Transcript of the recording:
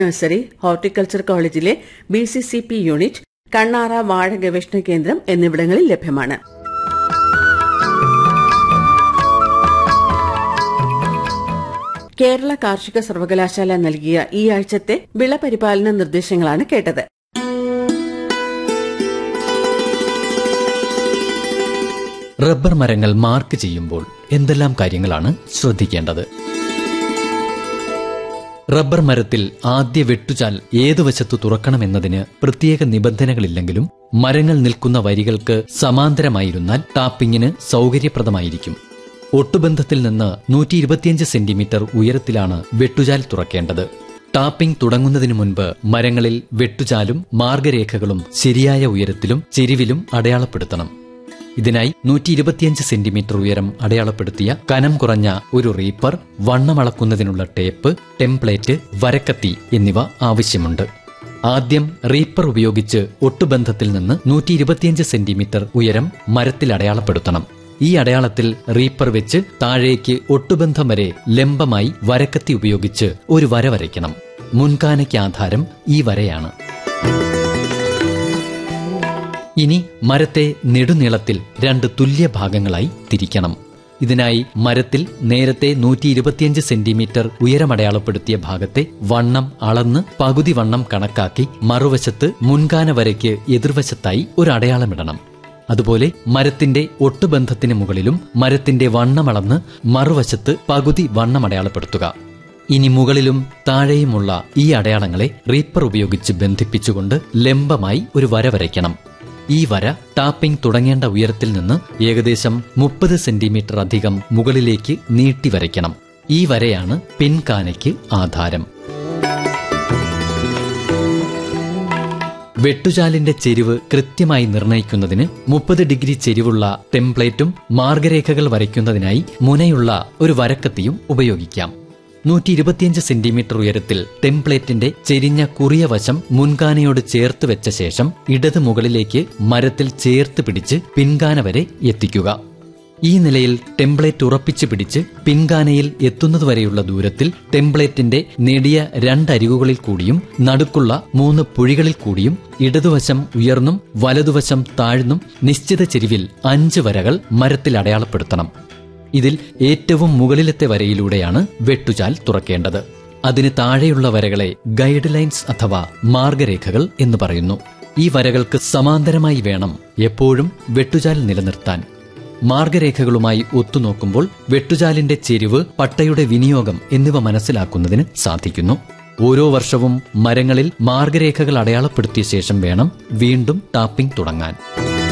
nursery horticulture കോളേജിലെ B C C P unit Kannara വാഴ ഗവേഷണ കേന്ദ്രം എന്നിവിടങ്ങളിൽ ലഭ്യമാണ് കേരള കാർഷിക സർവകലാശാല നൽകിയ ഈ ആഴ്ചത്തെ വിള പരിപാലന നിർദ്ദേശങ്ങളാണ് കേട്ടത് റബ്ബർ മരങ്ങൾ മാർക്ക് ചെയ്യുമ്പോൾ എന്തെല്ലാം കാര്യങ്ങളാണ് ശ്രദ്ധിക്കേണ്ടത് റബ്ബർ മരത്തിൽ ആദ്യ വെട്ടുചാൽ ഏതു വശത്തു തുറക്കണമെന്നതിന് പ്രത്യേക നിബന്ധനകളില്ലെങ്കിലും മരങ്ങൾ നിൽക്കുന്ന വരികൾക്ക് സമാന്തരമായിരുന്നാൽ ടാപ്പിങ്ങിന് സൗകര്യപ്രദമായിരിക്കും ഒട്ടുബന്ധത്തിൽ നിന്ന് നൂറ്റി ഇരുപത്തിയഞ്ച് സെന്റിമീറ്റർ ഉയരത്തിലാണ് വെട്ടുചാൽ തുറക്കേണ്ടത് ടാപ്പിംഗ് തുടങ്ങുന്നതിനു മുൻപ് മരങ്ങളിൽ വെട്ടുചാലും മാർഗരേഖകളും ശരിയായ ഉയരത്തിലും ചെരിവിലും അടയാളപ്പെടുത്തണം ഇതിനായി നൂറ്റി ഇരുപത്തിയഞ്ച് സെന്റിമീറ്റർ ഉയരം അടയാളപ്പെടുത്തിയ കനം കുറഞ്ഞ ഒരു റീപ്പർ വണ്ണമളക്കുന്നതിനുള്ള ടേപ്പ് ടെംപ്ലേറ്റ് വരക്കത്തി എന്നിവ ആവശ്യമുണ്ട് ആദ്യം റീപ്പർ ഉപയോഗിച്ച് ഒട്ടുബന്ധത്തിൽ നിന്ന് നൂറ്റി ഇരുപത്തിയഞ്ച് സെന്റിമീറ്റർ ഉയരം മരത്തിൽ അടയാളപ്പെടുത്തണം ഈ അടയാളത്തിൽ റീപ്പർ വെച്ച് താഴേക്ക് ഒട്ടുബന്ധം വരെ ലംബമായി വരക്കത്തി ഉപയോഗിച്ച് ഒരു വര വരയ്ക്കണം മുൻകാനയ്ക്ക് ആധാരം ഈ വരയാണ് ഇനി മരത്തെ നെടുനീളത്തിൽ രണ്ട് തുല്യ ഭാഗങ്ങളായി തിരിക്കണം ഇതിനായി മരത്തിൽ നേരത്തെ നൂറ്റി ഇരുപത്തിയഞ്ച് സെന്റിമീറ്റർ ഉയരമടയാളപ്പെടുത്തിയ ഭാഗത്തെ വണ്ണം അളന്ന് പകുതി വണ്ണം കണക്കാക്കി മറുവശത്ത് മുൻകാന വരയ്ക്ക് എതിർവശത്തായി ഒരു അടയാളമിടണം അതുപോലെ മരത്തിന്റെ ഒട്ടുബന്ധത്തിന് മുകളിലും മരത്തിന്റെ വണ്ണമളന്ന് മറുവശത്ത് പകുതി വണ്ണം അടയാളപ്പെടുത്തുക ഇനി മുകളിലും താഴെയുമുള്ള ഈ അടയാളങ്ങളെ റീപ്പർ ഉപയോഗിച്ച് ബന്ധിപ്പിച്ചുകൊണ്ട് ലംബമായി ഒരു വര വരയ്ക്കണം ഈ വര ടാപ്പിംഗ് തുടങ്ങേണ്ട ഉയരത്തിൽ നിന്ന് ഏകദേശം മുപ്പത് സെന്റിമീറ്റർ അധികം മുകളിലേക്ക് നീട്ടി വരയ്ക്കണം ഈ വരയാണ് പിൻകാനയ്ക്ക് ആധാരം വെട്ടുചാലിന്റെ ചെരിവ് കൃത്യമായി നിർണയിക്കുന്നതിന് മുപ്പത് ഡിഗ്രി ചെരിവുള്ള ടെംപ്ലേറ്റും മാർഗരേഖകൾ വരയ്ക്കുന്നതിനായി മുനയുള്ള ഒരു വരക്കത്തിയും ഉപയോഗിക്കാം നൂറ്റി ഇരുപത്തിയഞ്ച് സെന്റിമീറ്റർ ഉയരത്തിൽ ടെംപ്ലേറ്റിന്റെ ചെരിഞ്ഞ കുറിയ വശം മുൻകാനയോട് ചേർത്ത് വെച്ച ശേഷം ഇടത് മുകളിലേക്ക് മരത്തിൽ ചേർത്ത് പിടിച്ച് പിൻകാന വരെ എത്തിക്കുക ഈ നിലയിൽ ടെംപ്ലേറ്റ് ഉറപ്പിച്ചു പിടിച്ച് പിൻകാനയിൽ എത്തുന്നതുവരെയുള്ള ദൂരത്തിൽ ടെംപ്ലേറ്റിന്റെ നെടിയ രണ്ടരികുകളിൽ കൂടിയും നടുക്കുള്ള മൂന്ന് പുഴികളിൽ കൂടിയും ഇടതുവശം ഉയർന്നും വലതുവശം താഴ്ന്നും നിശ്ചിത ചെരിവിൽ അഞ്ച് വരകൾ മരത്തിൽ അടയാളപ്പെടുത്തണം ഇതിൽ ഏറ്റവും മുകളിലത്തെ വരയിലൂടെയാണ് വെട്ടുചാൽ തുറക്കേണ്ടത് അതിന് താഴെയുള്ള വരകളെ ഗൈഡ് ലൈൻസ് അഥവാ മാർഗരേഖകൾ എന്ന് പറയുന്നു ഈ വരകൾക്ക് സമാന്തരമായി വേണം എപ്പോഴും വെട്ടുചാൽ നിലനിർത്താൻ മാർഗരേഖകളുമായി ഒത്തുനോക്കുമ്പോൾ വെട്ടുചാലിന്റെ ചെരിവ് പട്ടയുടെ വിനിയോഗം എന്നിവ മനസ്സിലാക്കുന്നതിന് സാധിക്കുന്നു ഓരോ വർഷവും മരങ്ങളിൽ മാർഗരേഖകൾ അടയാളപ്പെടുത്തിയ ശേഷം വേണം വീണ്ടും ടാപ്പിംഗ് തുടങ്ങാൻ